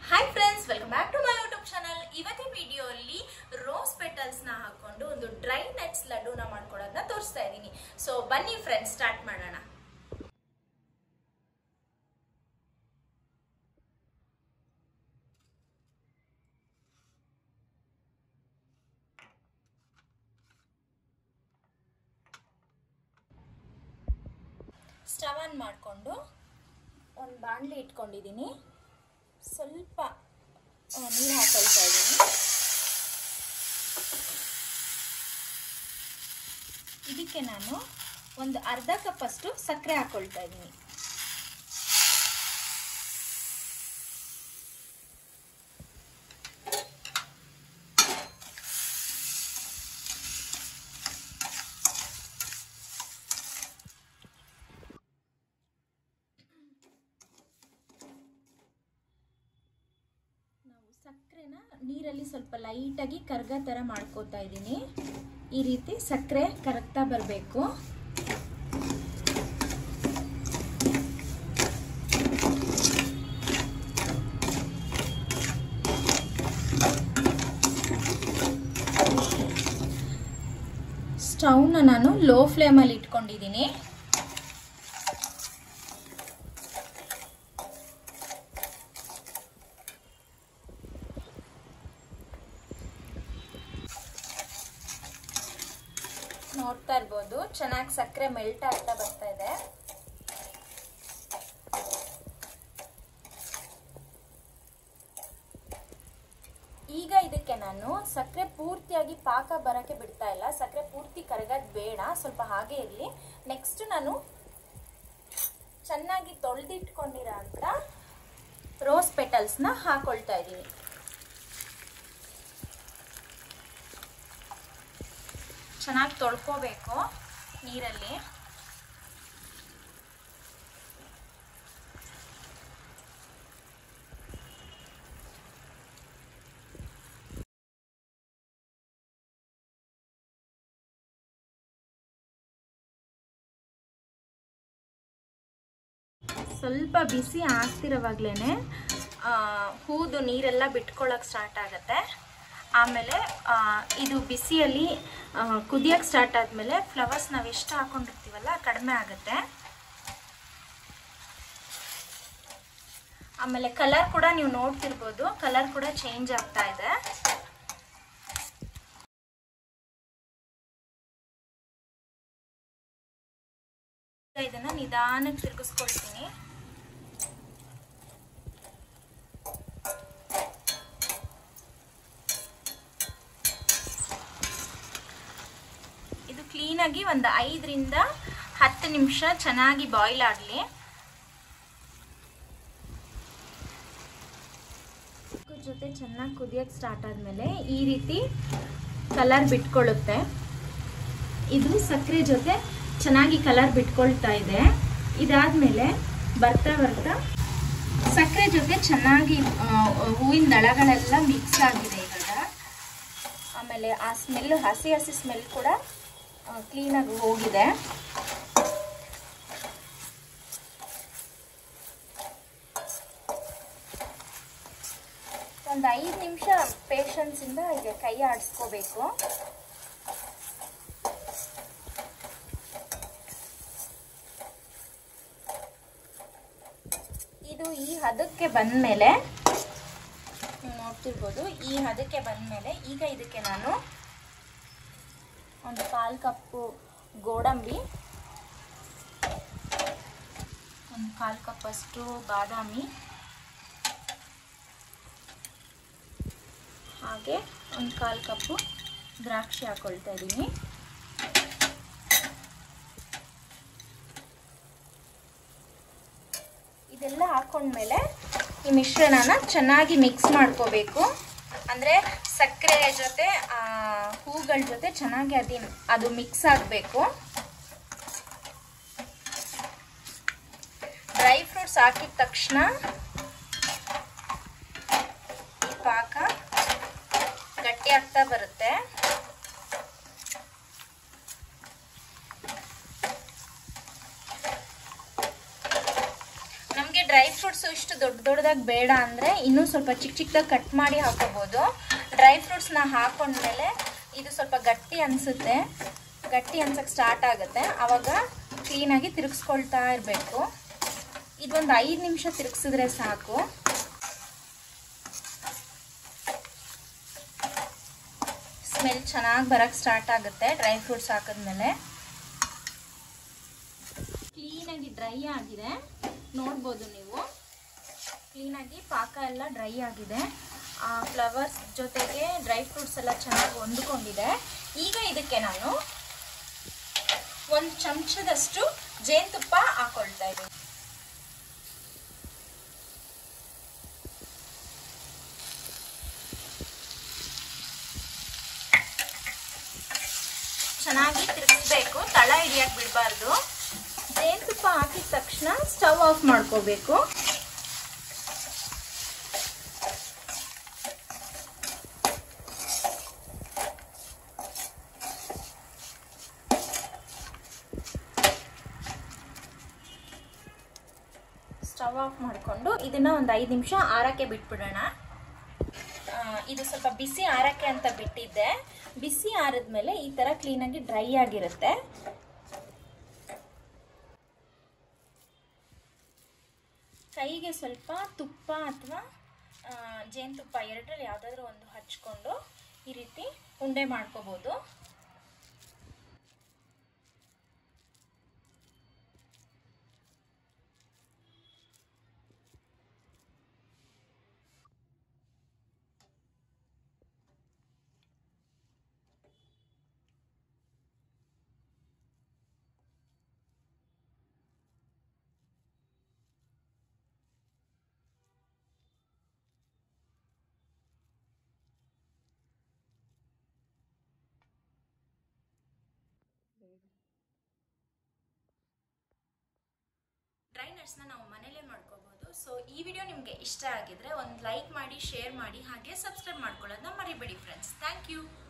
hi friends welcome back to my YouTube channel ಇವತ್ತಿನ ವಿಡಿಯೋಲಿ rose petals ನ ಹಾಕೊಂಡು ಒಂದು ಡ್ರೈ ನಟ್ಸ್ ಲಡ್ಡುನ ಮಾಡ್ಕೊಡೋದನ್ನ ತೋರಿಸ್ತಾ ಇದ್ದೀನಿ ಸೊ ಬನ್ನಿ ಫ್ರೆಂಡ್ಸ್ ಸ್ಟಾರ್ಟ್ ಮಾಡೋಣ ಸ್ಟವ್ ಆನ್ ಮಾಡಿಕೊಂಡು ಒಂದು ಬಾಣಲಿ ಇಟ್ಕೊಂಡಿದ್ದೀನಿ ಸ್ವಲ್ಪ ನೀರು ಹಾಕೊಳ್ತಾ ಇದ್ದೀನಿ ಇದಕ್ಕೆ ನಾನು ಒಂದು ಅರ್ಧ ಕಪ್ಪಷ್ಟು ಸಕ್ಕರೆ ಹಾಕೊಳ್ತಾ ಇದ್ದೀನಿ ನಾವು ಸಕ್ಕರೆನ ನೀರಲ್ಲಿ ಸ್ವಲ್ಪ ಲೈಟಾಗಿ ಕರ್ಗ ಥರ ಮಾಡ್ಕೋತಾ ಇದ್ದೀನಿ ಈ ರೀತಿ ಸಕ್ಕರೆ ಕರಗ್ತಾ ಬರಬೇಕು ಸ್ಟವ್ನ ನಾನು ಲೋ ಫ್ಲೇಮಲ್ಲಿ ಇಟ್ಕೊಂಡಿದ್ದೀನಿ ನೋಡ್ತಾ ಇರ್ಬೋದು ಚೆನ್ನಾಗಿ ಸಕ್ಕರೆ ಮೆಲ್ಟ್ ಆಗ್ತಾ ಬರ್ತಾ ಇದೆ ಈಗ ಇದಕ್ಕೆ ನಾನು ಸಕ್ಕರೆ ಪೂರ್ತಿಯಾಗಿ ಪಾಕ ಬರಕ್ಕೆ ಬಿಡ್ತಾ ಇಲ್ಲ ಸಕ್ಕರೆ ಪೂರ್ತಿ ಕರಗೋದು ಬೇಡ ಸ್ವಲ್ಪ ಹಾಗೆ ಇರಲಿ ನೆಕ್ಸ್ಟ್ ನಾನು ಚೆನ್ನಾಗಿ ತೊಳೆದಿಟ್ಕೊಂಡಿರೋ ಅಂತ ರೋಸ್ ಪೆಟಲ್ಸ್ನ ಹಾಕೊಳ್ತಾ ಇದ್ದೀನಿ ಚೆನ್ನಾಗಿ ತೊಳ್ಕೋಬೇಕು ನೀರಲ್ಲಿ ಸ್ವಲ್ಪ ಬಿಸಿ ಆಗ್ತಿರೋವಾಗ್ಲೇ ಹೂದು ನೀರೆಲ್ಲ ಬಿಟ್ಕೊಳ್ಳೋಕೆ ಸ್ಟಾರ್ಟ್ ಆಗುತ್ತೆ ಆಮೇಲೆ ಇದು ಬಿಸಿಯಲ್ಲಿ ಕುದಿಯೋಕ್ಕೆ ಸ್ಟಾರ್ಟ್ ಆದಮೇಲೆ ಫ್ಲವರ್ಸ್ ನಾವು ಎಷ್ಟು ಹಾಕೊಂಡಿರ್ತೀವಲ್ಲ ಕಡಿಮೆ ಆಗುತ್ತೆ ಆಮೇಲೆ ಕಲರ್ ಕೂಡ ನೀವು ನೋಡ್ತಿರ್ಬೋದು ಕಲರ್ ಕೂಡ ಚೇಂಜ್ ಆಗ್ತಾ ಇದೆ ಇದನ್ನ ನಿಧಾನಕ್ಕೆ ತಿರುಗಿಸ್ಕೊಳ್ತೀನಿ ಇದು ಕ್ಲೀನಾಗಿ ಒಂದು ಐದರಿಂದ ಹತ್ತು ನಿಮಿಷ ಚೆನ್ನಾಗಿ ಬಾಯ್ಲ್ ಆಗಲಿ ಜೊತೆ ಚೆನ್ನಾಗಿ ಕುದಿಯೋಕ್ಕೆ ಸ್ಟಾರ್ಟ್ ಆದಮೇಲೆ ಈ ರೀತಿ ಕಲರ್ ಬಿಟ್ಕೊಳ್ಳುತ್ತೆ ಇದು ಸಕ್ಕರೆ ಜೊತೆ ಚೆನ್ನಾಗಿ ಕಲರ್ ಬಿಟ್ಕೊಳ್ತಾ ಇದೆ ಇದಾದ್ಮೇಲೆ ಬರ್ತಾ ಬರ್ತಾ ಸಕ್ಕರೆ ಜೊತೆ ಚೆನ್ನಾಗಿ ಹೂವಿನ ದಳಗಳೆಲ್ಲ ಮಿಕ್ಸ್ ಆಗಿದೆ ಇವಾಗ ಆಮೇಲೆ ಆ ಸ್ಮೆಲ್ ಹಸಿ ಹಸಿ ಸ್ಮೆಲ್ ಕೂಡ ಕ್ಲೀನಾಗಿ ಹೋಗಿದೆ ಒಂದು ಐದು ನಿಮಿಷ ಪೇಷನ್ಸಿಂದ ಈಗ ಕೈ ಆಡಿಸ್ಕೋಬೇಕು ಇದು ಈ ಹದಕ್ಕೆ ಬಂದಮೇಲೆ ನೋಡ್ತಿರ್ಬೋದು ಈ ಹದಕ್ಕೆ ಬಂದಮೇಲೆ ಈಗ ಇದಕ್ಕೆ ನಾನು ಒಂದು ಕಾಲು ಕಪ್ಪು ಗೋಡಂಬಿ ಒಂದು ಕಾಲು ಕಪ್ಪಷ್ಟು ಬಾದಾಮಿ ಹಾಗೆ ಒಂದು ಕಾಲು ಕಪ್ಪು ದ್ರಾಕ್ಷಿ ಹಾಕೊಳ್ತಾ ಇದ್ದೀನಿ ಇದೆಲ್ಲ ಹಾಕೊಂಡ್ಮೇಲೆ ಈ ಮಿಶ್ರಣನ ಚೆನ್ನಾಗಿ ಮಿಕ್ಸ್ ಮಾಡ್ಕೋಬೇಕು ಅಂದರೆ ಸಕ್ಕರೆ ಜೊತೆ ಹೂಗಳ ಜೊತೆ ಚೆನ್ನಾಗಿ ಅದಿನ ಅದು ಮಿಕ್ಸ್ ಆಗಬೇಕು ಡ್ರೈ ಫ್ರೂಟ್ಸ್ ಹಾಕಿದ ತಕ್ಷಣ ಈ ಪಾಕ ಗಟ್ಟಿ ಆಗ್ತಾ ಬರುತ್ತೆ ಡ್ರೈ ಫ್ರೂಟ್ಸ್ ಫ್ರೂಟ್ಸ್ ಇಷ್ಟು ದೊಡ್ಡ ದೊಡ್ಡದಾಗಿ ಬೇಡ ಅಂದರೆ ಇನ್ನೂ ಸ್ವಲ್ಪ ಚಿಕ್ಕ ಚಿಕ್ಕದಾಗಿ ಕಟ್ ಮಾಡಿ ಹಾಕೋಬೋದು ಡ್ರೈ ಫ್ರೂಟ್ಸ್ನ ಹಾಕೊಂಡ್ಮೇಲೆ ಇದು ಸ್ವಲ್ಪ ಗಟ್ಟಿ ಅನಿಸುತ್ತೆ ಗಟ್ಟಿ ಅನ್ಸಕ್ಕೆ ಸ್ಟಾರ್ಟ್ ಆಗುತ್ತೆ ಆವಾಗ ಕ್ಲೀನಾಗಿ ತಿರುಗಿಸ್ಕೊಳ್ತಾ ಇರಬೇಕು ಇದೊಂದು ಐದು ನಿಮಿಷ ತಿರುಗಿಸಿದ್ರೆ ಸಾಕು ಸ್ಮೆಲ್ ಚೆನ್ನಾಗಿ ಬರಕ್ಕೆ ಸ್ಟಾರ್ಟ್ ಆಗುತ್ತೆ ಡ್ರೈ ಫ್ರೂಟ್ಸ್ ಹಾಕಿದ್ಮೇಲೆ ಕ್ಲೀನಾಗಿ ಡ್ರೈ ಆಗಿದೆ ನೋಡ್ಬೋದು ನೀವು ಕ್ಲೀನಾಗಿ ಪಾಕ ಎಲ್ಲ ಡ್ರೈ ಆಗಿದೆ ಫ್ಲವರ್ಸ್ ಜೊತೆಗೆ ಡ್ರೈ ಫ್ರೂಟ್ಸ್ ಎಲ್ಲ ಚೆನ್ನಾಗಿ ಹೊಂದ್ಕೊಂಡಿದೆ ಈಗ ಇದಕ್ಕೆ ನಾನು ಒಂದು ಚಮಚದಷ್ಟು ಜೇನುತುಪ್ಪ ಹಾಕೊಳ್ತಾ ಇದ್ದೀನಿ ಚೆನ್ನಾಗಿ ತಿರುಗಿಸ್ಬೇಕು ತಳ ಹಿಡಿಯಕ್ಕೆ ಬಿಡಬಾರ್ದು ಜೇನುತುಪ್ಪ ಹಾಕಿದ ತಕ್ಷಣ ಸ್ಟವ್ ಆಫ್ ಮಾಡ್ಕೋಬೇಕು ಸ್ಟವ್ ಆಫ್ ಮಾಡಿಕೊಂಡು ಇದನ್ನ ಒಂದು ಐದು ನಿಮಿಷ ಆರಕ್ಕೆ ಬಿಟ್ಬಿಡೋಣ ಆ, ಇದು ಸ್ವಲ್ಪ ಬಿಸಿ ಆರಕ್ಕೆ ಅಂತ ಬಿಟ್ಟಿದ್ದೆ ಬಿಸಿ ಆರಿದ್ಮೇಲೆ ಈ ಥರ ಕ್ಲೀನಾಗಿ ಡ್ರೈ ಆಗಿರುತ್ತೆ ಕೈಗೆ ಸ್ವಲ್ಪ ತುಪ್ಪ ಅಥವಾ ಜೇನುತುಪ್ಪ ಎರಡರಲ್ಲಿ ಯಾವುದಾದ್ರೂ ಒಂದು ಹಚ್ಕೊಂಡು ಈ ರೀತಿ ಉಂಡೆ ಮಾಡ್ಕೋಬೋದು ಡ್ರೈ ನಟ್ಸ್ನ ನಾವು ಮನೇಲೇ ಮಾಡ್ಕೋಬಹುದು ಸೊ ಈ ವಿಡಿಯೋ ನಿಮಗೆ ಇಷ್ಟ ಆಗಿದ್ರೆ ಒಂದು ಲೈಕ್ ಮಾಡಿ ಶೇರ್ ಮಾಡಿ ಹಾಗೆ ಸಬ್ಸ್ಕ್ರೈಬ್ ಮಾಡ್ಕೊಳ್ಳೋದನ್ನ ಮರಿಬೇಡಿ ಫ್ರೆಂಡ್ಸ್ ಥ್ಯಾಂಕ್ ಯು